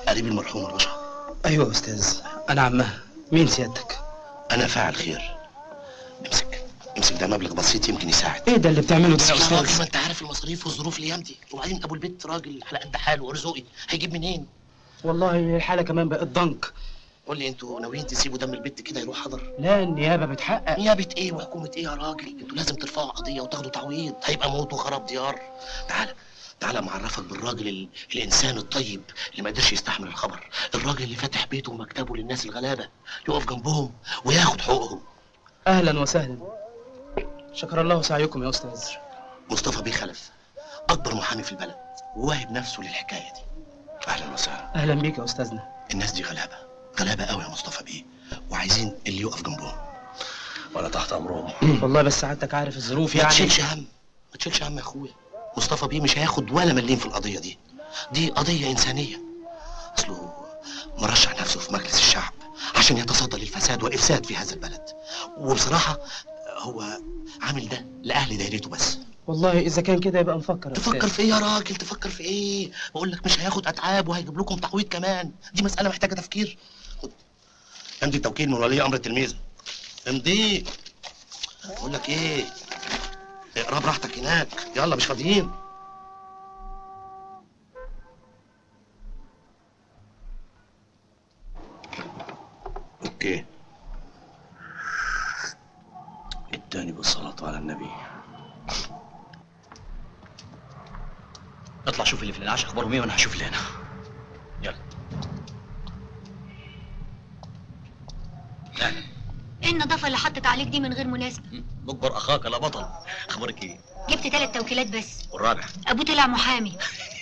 قريب المرحوم رشا ايوه يا استاذ انا عمها مين سيادتك انا فاعل خير امسك امسك ده مبلغ بسيط يمكن يساعد ايه ده اللي بتعمله ده يا يا راجل ما استاذ انت عارف المصاريف والظروف الايام دي وبعدين ابو البيت راجل على قد حاله ورزقي هيجيب منين والله الحاله كمان بقت ضنك قول لي انتوا ناويين تسيبوا دم البت كده يروح حضر لا النيابه بتحقق نيابه ايه وحكومه ايه يا راجل انتوا لازم ترفعوا قضيه وتاخدوا تعويض هيبقى موت وخراب ديار تعال تعال معرفك بالراجل ال... الانسان الطيب اللي ما قدرش يستحمل الخبر الراجل اللي فاتح بيته ومكتبه للناس الغلابه يقف جنبهم وياخد حقوقهم اهلا وسهلا شكر الله سعيكم يا استاذ مصطفى بيه خلف اكبر محامي في البلد وواهب نفسه للحكايه دي اهلا وسهلا اهلا بيك يا استاذنا الناس دي غلابه غلابه قوي يا مصطفى بيه وعايزين اللي يقف جنبهم وانا تحت امرهم والله بس سعادتك عارف الظروف ما يعني تشيلش هم ما تشيلش هم يا اخويا مصطفى بيه مش هياخد ولا مليم في القضيه دي دي قضيه انسانيه اصله مرشح نفسه في مجلس الشعب عشان يتصدى للفساد والافساد في هذا البلد وبصراحه هو عامل ده لاهل دايرته بس والله اذا كان كده يبقى نفكر يا تفكر أستاذ. في ايه يا راجل تفكر في ايه بقول لك مش هياخد اتعاب وهيجيب لكم تعويض كمان دي مساله محتاجه تفكير خد امضي توكيل من ولي امر التلميذ امضي بقول لك ايه اقرا براحتك هناك يلا مش فاضيين اوكي التاني بالصلاة على النبي اطلع شوف اللي في الانعاش اخبارهم ايه وانا هشوف اللي هنا يلا اهلا ايه النظافه اللي حطت عليك دي من غير مناسبه مجبر اخاك لا بطل اخبارك ايه جبت ثلاث توكيلات بس والرابع ابوه طلع محامي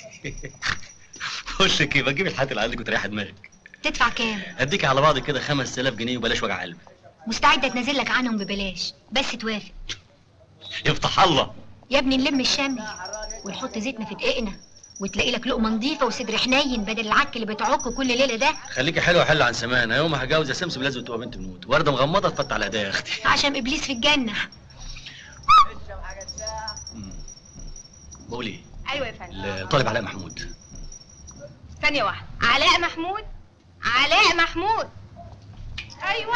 بقول لك ايه بجيب الحاجات اللي عندك وتريح دماغك تدفع كام اديك على بعض كده 5000 جنيه وبلاش وجع قلب مستعده اتنازل لك عنهم ببلاش بس توافق يفتح الله يا ابني نلم الشمل ونحط زيتنا في دقيقنا وتلاقي لك لقمه نظيفه وصدر حنين بدل العك اللي بتعك كل ليله ده خليكي حلوه حل عن سمانه يوم ما هتجوز يا سمسم لازم تبقى بنت بنوت ورده مغمضه تفتح على ايديها يا اختي عشان ابليس في الجنه بقول ايه ايوه يا فندم الطالب علاء محمود ثانيه واحده علاء محمود علاء محمود ايوه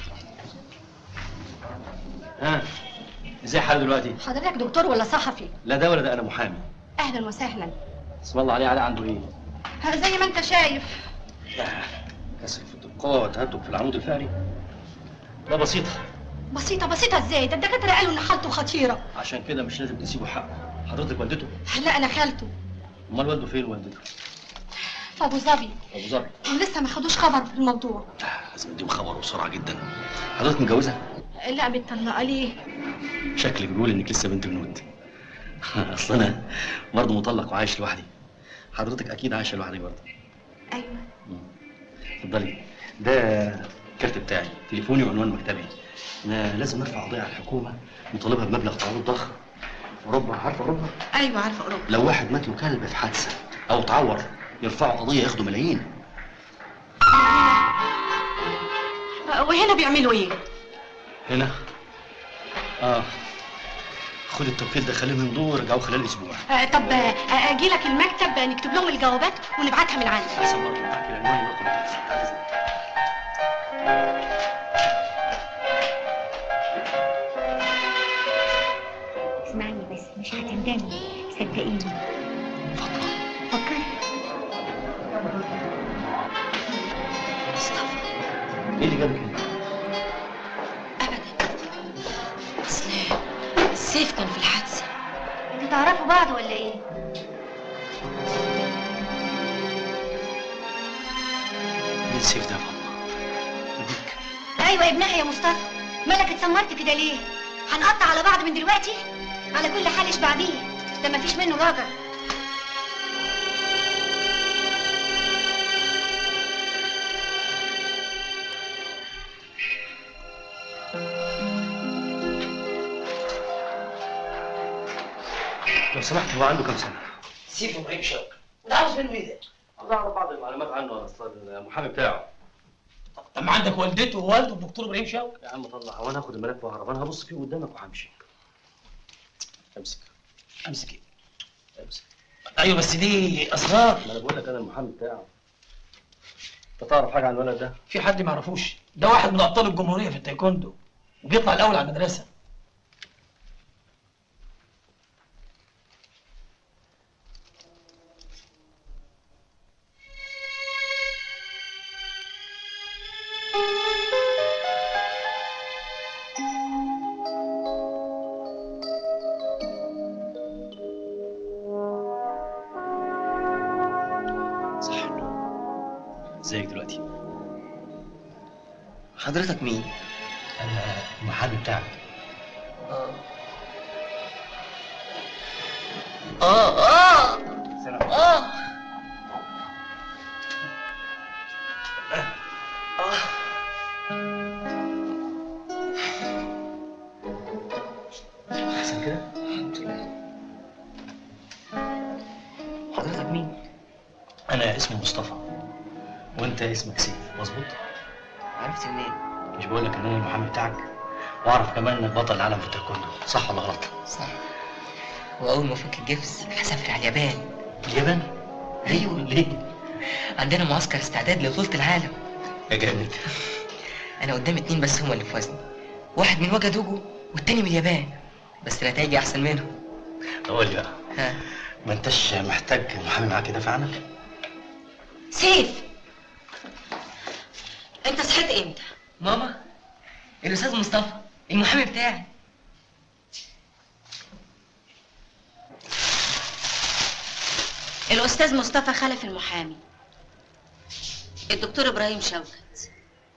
ها ازاي حاله دلوقتي حضرتك دكتور ولا صحفي لا ده ولا ده انا محامي اهلا وسهلا اسم الله عليه علاء عنده ايه زي ما انت شايف كسر في القوة وتهدد في العمود الفقري ده بسيطة بسيطه بسيطه ازاي ده الدكاتره قالوا ان حالته خطيره عشان كده مش لازم تسيبه حقه حضرتك والدته لا انا خالته امال والده فين والدته في ابو ظبي ابو ظبي ولسه ما خدوش خبر في الموضوع لازم اديهم خبر بسرعة جدا حضرتك متجوزة لا متطلقه ليه شكلك بيقول انك لسه بنت بنوت اصل انا برضه مطلق وعايش لوحدي حضرتك اكيد عايشه لوحدك برضه ايوه اتفضلي ده الكارت بتاعي تليفوني وعنوان مكتبي انا لازم نرفع قضيه على الحكومه نطالبها بمبلغ تعويض ضخم اوروبا عارفه اوروبا ايوه عارفه اوروبا لو واحد مات له كلب في حادثه او اتعور يرفعوا قضيه ياخدوا ملايين وهنا بيعملوا ايه هنا اه خد التوكيل ده خليهم يمضوا ورجعوا خلال اسبوع آه، طب آه، اجي لك المكتب نكتب لهم الجوابات ونبعتها من عندي احسن برضه معاك العنوان ورقم التليفون اسمعني بس مش هتندمي صدقيني فكري ايه اللي جابك هنا؟ اصل السيف كان في الحادثه انتوا تعرفوا بعض ولا ايه مين السيف ده يا فاطمه؟ ايوه ابنها يا مصطفى مالك اتسمرت كده ليه هنقطع على بعض من دلوقتي على كل حال اشبع بيه ده مفيش منه راجع لو سمحت هو عنده كام سنه؟ سيف ابراهيم شوقي ده عاوز منه ايه ده؟ عاوز اعرف بعض المعلومات عنه اصلا المحامي بتاعه طب ما عندك والدته ووالده الدكتور ابراهيم شوقي يا عم طلع هو انا هاخد الملف واهرب انا هبص فيه قدامك وهمشي امسك امسك ايه امسك ايوه بس دي اسرار ما انا بقول لك انا المحامي بتاعه انت تعرف حاجه عن الولد ده في حد ما يعرفوش ده واحد من ابطال الجمهوريه في التايكوندو وبيطلع الاول على المدرسه صح ازيك دلوقتي حضرتك مين؟ انا المحامي بتاعك اه اه سلام اه احسن كده الحمد لله حضرتك مين؟ انا اسمي مصطفى وانت اسمك سيف مظبوط عرفت منين؟ مش بقول لك ان انا المحامي بتاعك واعرف كمان انك بطل العالم في التايكوندو صح ولا غلط صح واول ما افك الجبس هسافر على اليابان اليابان أيوة. ليه عندنا معسكر استعداد لبطولة العالم يا جامد انا قدام اتنين بس هما اللي في وزني واحد من وجدوجو والتاني من اليابان بس نتائجي احسن منهم طب قول لي بقى ها ما انتش محتاج محامي معاك يدافع عنك سيف انت صحيت امتى ماما الاستاذ مصطفى المحامي بتاعي الاستاذ مصطفى خلف المحامي الدكتور ابراهيم شوكت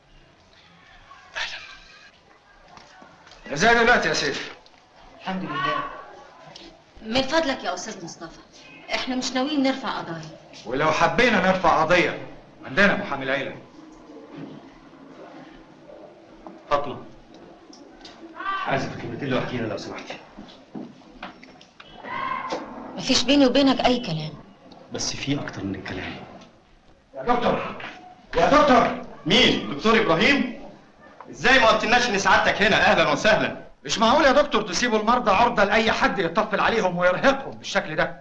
ازاي دلوقتي يا سيف؟ الحمد لله من فضلك يا استاذ مصطفى احنا مش ناويين نرفع قضايا ولو حبينا نرفع قضية عندنا محامي العيلة فاطمه عايزك كلمتين لوحدينا لو سمحتي مفيش بيني وبينك اي كلام بس في اكتر من الكلام يا دكتور يا دكتور مين؟ دكتور ابراهيم؟ ازاي ما قلتلناش ان سعادتك هنا اهلا وسهلا مش معقول يا دكتور تسيبوا المرضى عرضة لأي حد يطفل عليهم ويرهقهم بالشكل ده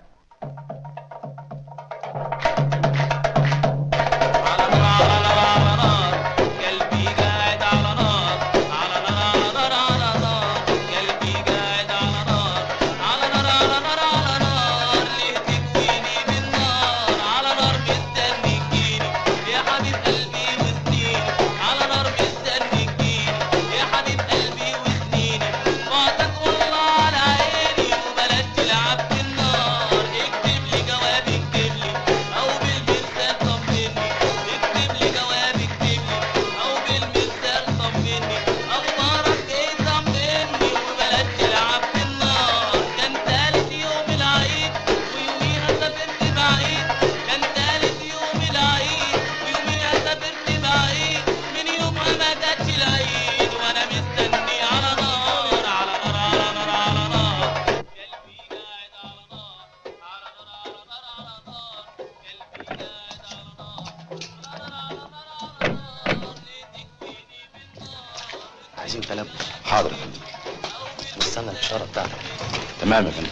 قلبي قاعد على نار على نار على نار على نار قلبي قاعد على نار على نار على نار على نار ليه تكويني بالنار على نار مستني تجيني يا حبيب قلبي وسنيني على نار مستني تجيني يا حبيب قلبي وسنيني فاتك والله على عيني وبلاش تلعب بالنار اكتب لي جواب اكتب لي او بالمثال طمني اكتب لي جواب اكتب لي او بالمثال طمني اخبارك ايه طمني وبلاش تلعب بالنار كان تالت يوم العيد ويوميها سافرت بعيد كان تالت يوم العيد ويوميها سافرت بعيد من يومها ما جاتش العيد وانا مستني على نار على نار على نار على نار قلبي قاعد على نار على نار على نار على نار قلبي قاعد على نار على نار على نار على نار ليه تكفيني بالنار عايزين تلبس حاضر يا فندم نستنى الاشاره بتاعتك تمام يا فندم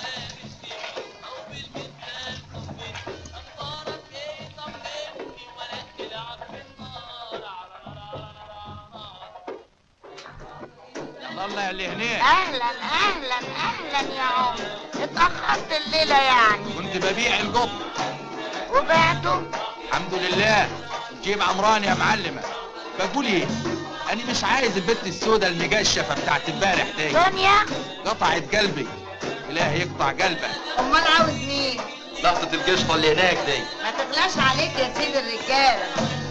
الله يا اللي هناك اهلا اهلا اهلا يا عم اتاخرت الليله يعني كنت ببيع القط وبعته الحمد لله جيب عمران يا معلمة بقول ايه انا مش عايز البت السوداء المجشفة بتاعت امبارح دي دنيا قطعت قلبي الله يقطع قلبك امال عاوز مين لقطة القشطة اللي هناك دي ما تغلاش عليك يا سيد الرجاله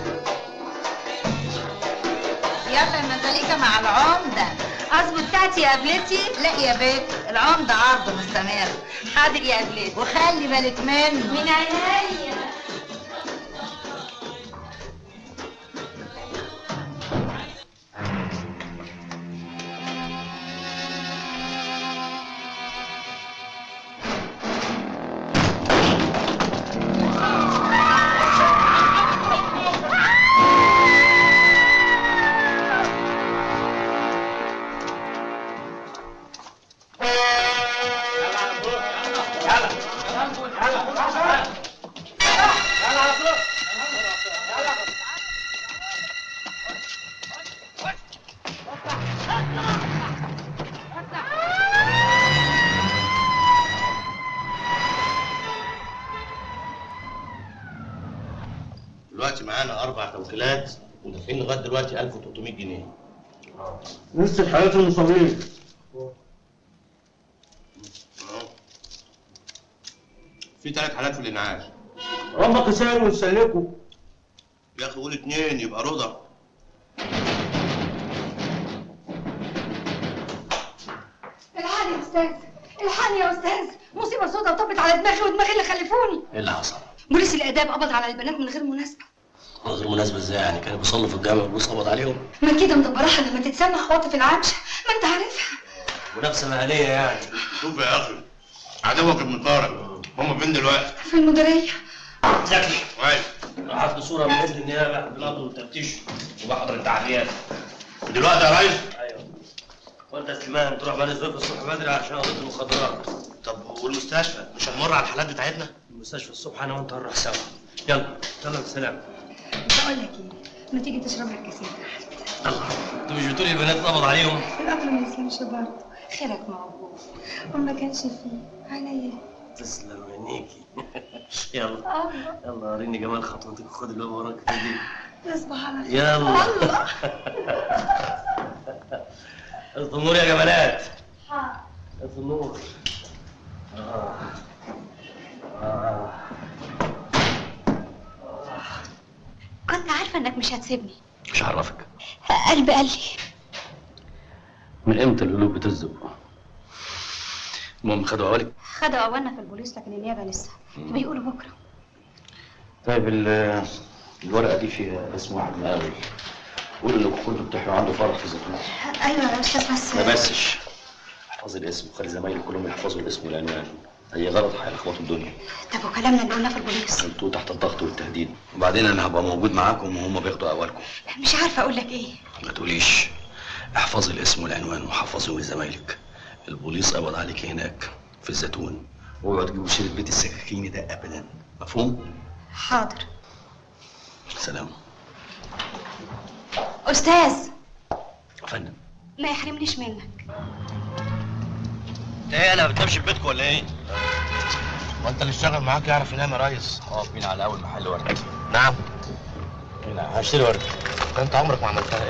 يلا يا مزاليكا مع العمده اظبط بتاعتي يا قبلتي لا يا بيت العمده عرض مستمر حاضر يا قبلتي وخلي بالك منه من عينيا معانا اربع توكيلات ودافعين لغايه دلوقتي 1300 جنيه لسه حياة المصابين في ثلاث حالات في الانعاش ربك يسهل ويسلكوا يا اخي قول اتنين يبقى رضا الحقني يا استاذ الحقني يا استاذ مصيبه سودة وطبت على دماغي ودماغي اللي خلفوني ايه اللي حصل؟ بوليس الاداب قبض على البنات من غير مناسبه من غير مناسبه ازاي يعني كانوا بيصلوا في الجامع والبوليس قبض عليهم ما كده مدبراها لما تتسمع خواطف العفش ما انت عارفها منافسه مهنيه يعني شوف يا اخي عدوك ابن طارق هم فين دلوقتي؟ في المديريه زكي كويس رفعت صوره من اذن النيابه بالقبض والتفتيش وبحضر التعديات دلوقتي يا ريس ايوه وانت يا سليمان تروح بني سويف الصبح بدري عشان قضيه المخدرات طب والمستشفى مش هنمر على الحالات بتاعتنا؟ المستشفى الصبح انا وانت هنروح سوا يلا يلا بالسلامه بقول لك ايه ما تيجي تشرب لك كاسين الله انتوا مش بتقولي البنات اتقبض عليهم؟ الامر ما يسلمش برضه خيرك موجود وما كانش فيه عليا تسلم عينيكي يلا الله يلا وريني جمال خطوتك وخد اللي وراك دي تصبح على خير يلا الله اطفي النور يا جمالات حاضر. اطفي النور آه. آه. كنت عارفه انك مش هتسيبني مش عرفك قلبي قال لي من امتى القلوب بتزق المهم خدوا اولك خدوا اولنا في البوليس لكن النيابه لسه بيقولوا بكره طيب ال- الورقة دي فيها اسم واحد مقاول قول انكم كنتوا بتحيوا عنده فرح في الزيتون ايوه يا استاذ بس ما بسش احفظ الاسم وخلي زمايلي كلهم يحفظوا الاسم والعنوان اي غلط هيلخبطوا الدنيا طب وكلامنا اللي قلناه في البوليس انتوا تحت الضغط والتهديد وبعدين انا هبقى موجود معاكم وهم بياخدوا اولكم مش عارفه اقول لك ايه ما تقوليش احفظي الاسم والعنوان وحفظيه لزمايلك البوليس قبض عليك هناك في الزيتون واوعوا تجيبوا سيره بيت السكاكين ده ابدا مفهوم؟ حاضر سلام استاذ يا فندم ما يحرمنيش منك انت ايه انا بتنامش في بيتكم ولا ايه؟ وانت اللي اشتغل معاك يعرف ينام يا ريس واقفين على اول محل ورد نعم هنا هشتري ورد انت عمرك ما عملتها